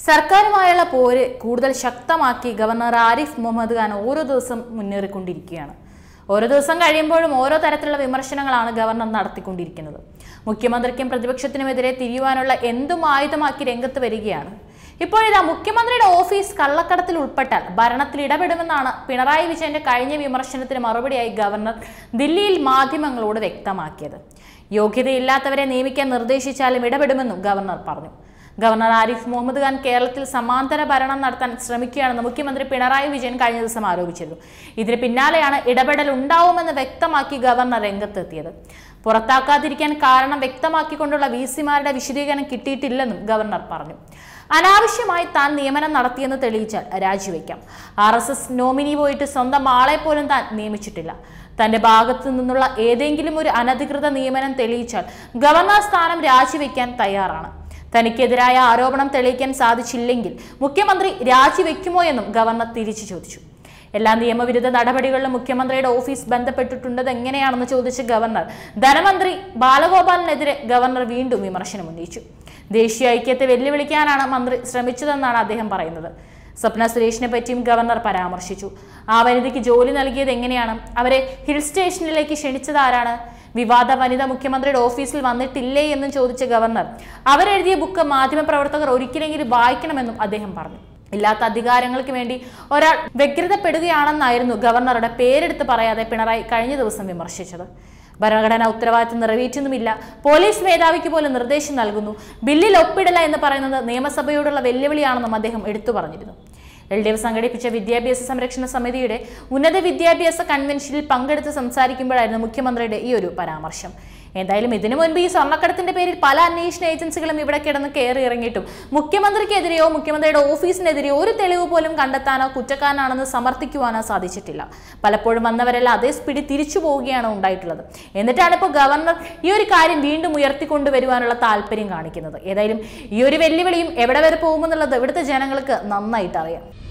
സർക്കാരുമായുള്ള പോര് കൂടുതൽ ശക്തമാക്കി ഗവർണർ ആരിഫ് മുഹമ്മദ് ഖാൻ ഓരോ ദിവസം മുന്നേറിക്കൊണ്ടിരിക്കുകയാണ് ഓരോ ദിവസം കഴിയുമ്പോഴും ഓരോ തരത്തിലുള്ള വിമർശനങ്ങളാണ് ഗവർണർ നടത്തിക്കൊണ്ടിരിക്കുന്നത് മുഖ്യമന്ത്രിക്കും പ്രതിപക്ഷത്തിനുമെതിരെ തിരിയുവാനുള്ള എന്തും ആയുധമാക്കി രംഗത്ത് വരികയാണ് ഇപ്പോഴിതാ മുഖ്യമന്ത്രിയുടെ ഓഫീസ് കള്ളക്കടത്തിൽ ഉൾപ്പെട്ടാൽ ഭരണത്തിൽ ഇടപെടുമെന്നാണ് പിണറായി വിജയന്റെ കഴിഞ്ഞ വിമർശനത്തിന് മറുപടിയായി ഗവർണർ ദില്ലിയിൽ മാധ്യമങ്ങളോട് വ്യക്തമാക്കിയത് യോഗ്യതയില്ലാത്തവരെ നിയമിക്കാൻ നിർദ്ദേശിച്ചാലും ഇടപെടുമെന്നും ഗവർണർ പറഞ്ഞു ഗവർണർ ആരിഫ് മുഹമ്മദ് ഖാൻ കേരളത്തിൽ സമാന്തര ഭരണം നടത്താൻ ശ്രമിക്കുകയാണെന്ന് മുഖ്യമന്ത്രി പിണറായി വിജയൻ കഴിഞ്ഞ ദിവസം ആരോപിച്ചിരുന്നു ഇതിന് പിന്നാലെയാണ് ഇടപെടൽ ഉണ്ടാവുമെന്ന് വ്യക്തമാക്കി ഗവർണർ രംഗത്തെത്തിയത് പുറത്താക്കാതിരിക്കാൻ കാരണം വ്യക്തമാക്കിക്കൊണ്ടുള്ള വി സിമാരുടെ വിശദീകരണം കിട്ടിയിട്ടില്ലെന്നും ഗവർണർ പറഞ്ഞു അനാവശ്യമായി താൻ നിയമനം നടത്തിയെന്ന് തെളിയിച്ചാൽ രാജിവെക്കാം ആർ എസ് എസ് നോമിനി പോയിട്ട് സ്വന്തം ആളെ പോലും താൻ നിയമിച്ചിട്ടില്ല തന്റെ ഭാഗത്തു നിന്നുള്ള ഏതെങ്കിലും ഒരു അനധികൃത നിയമനം തെളിയിച്ചാൽ ഗവർണർ സ്ഥാനം രാജിവെക്കാൻ തയ്യാറാണ് തനിക്കെതിരായ ആരോപണം തെളിയിക്കാൻ സാധിച്ചില്ലെങ്കിൽ മുഖ്യമന്ത്രി രാജിവെക്കുമോ എന്നും ഗവർണർ തിരിച്ചു ചോദിച്ചു എല്ലാ നിയമവിരുദ്ധ നടപടികളിലും മുഖ്യമന്ത്രിയുടെ ഓഫീസ് ബന്ധപ്പെട്ടിട്ടുണ്ടത് എങ്ങനെയാണെന്ന് ചോദിച്ച ഗവർണർ ധനമന്ത്രി ബാലഗോപാലിനെതിരെ ഗവർണർ വീണ്ടും വിമർശനം ഉന്നയിച്ചു ദേശീയ ഐക്യത്തെ വെല്ലുവിളിക്കാനാണ് മന്ത്രി ശ്രമിച്ചതെന്നാണ് അദ്ദേഹം പറയുന്നത് സ്വപ്ന സുരേഷിനെ പറ്റിയും ഗവർണർ പരാമർശിച്ചു ആ വനിതയ്ക്ക് ജോലി നൽകിയത് എങ്ങനെയാണ് അവരെ ഹിൽ സ്റ്റേഷനിലേക്ക് ക്ഷണിച്ചത് ആരാണ് വിവാദ വനിത മുഖ്യമന്ത്രിയുടെ ഓഫീസിൽ വന്നിട്ടില്ലേ എന്നും ചോദിച്ച ഗവർണർ അവരെഴുതിയ ബുക്ക് മാധ്യമപ്രവർത്തകർ ഒരിക്കലെങ്കിലും വായിക്കണമെന്നും അദ്ദേഹം പറഞ്ഞു ഇല്ലാത്ത അധികാരങ്ങൾക്ക് വേണ്ടി ഒരാൾ വ്യഗ്രതപ്പെടുകയാണെന്നായിരുന്നു ഗവർണറുടെ പേരെടുത്ത് പറയാതെ പിണറായി കഴിഞ്ഞ ദിവസം വിമർശിച്ചത് ഭരണഘടനാ ഉത്തരവാദിത്തം നിറവേറ്റുന്നുമില്ല പോലീസ് മേധാവിക്ക് പോലും നിർദ്ദേശം നൽകുന്നു ബില്ലിൽ ഒപ്പിടില്ല എന്ന് പറയുന്നത് നിയമസഭയോടുള്ള വെല്ലുവിളിയാണെന്നും അദ്ദേഹം എടുത്തു പറഞ്ഞിരുന്നു എൽ ഡി എഫ് സംഘടിപ്പിച്ച വിദ്യാഭ്യാസ സംരക്ഷണ സമിതിയുടെ ഉന്നത വിദ്യാഭ്യാസ കൺവെൻഷനിൽ പങ്കെടുത്ത് സംസാരിക്കുമ്പോഴായിരുന്നു മുഖ്യമന്ത്രിയുടെ ഈ ഒരു പരാമർശം എന്തായാലും ഇതിനു മുൻപ് ഈ സ്വർണ്ണക്കടത്തിന്റെ പേരിൽ പല അന്വേഷണ ഏജൻസികളും ഇവിടെ കിടന്ന് കയറി ഇറങ്ങിയിട്ടും മുഖ്യമന്ത്രിക്കെതിരെയോ മുഖ്യമന്ത്രിയുടെ ഓഫീസിനെതിരെയോ ഒരു തെളിവ് പോലും കണ്ടെത്താനോ കുറ്റക്കാരനാണെന്ന് സമർത്ഥിക്കുവാനോ സാധിച്ചിട്ടില്ല പലപ്പോഴും വന്നവരെല്ലാം അതേ സ്പീഡിൽ തിരിച്ചു പോവുകയാണ് ഉണ്ടായിട്ടുള്ളത് എന്നിട്ടാണ് ഇപ്പോൾ ഗവർണർ ഈ ഒരു കാര്യം വീണ്ടും ഉയർത്തിക്കൊണ്ടുവരുവാനുള്ള താല്പര്യം കാണിക്കുന്നത് ഏതായാലും ഈ ഒരു വെല്ലുവിളിയും എവിടെ വരെ പോകുമെന്നുള്ളത് ഇവിടുത്തെ ജനങ്ങൾക്ക് നന്നായിട്ട് അറിയാം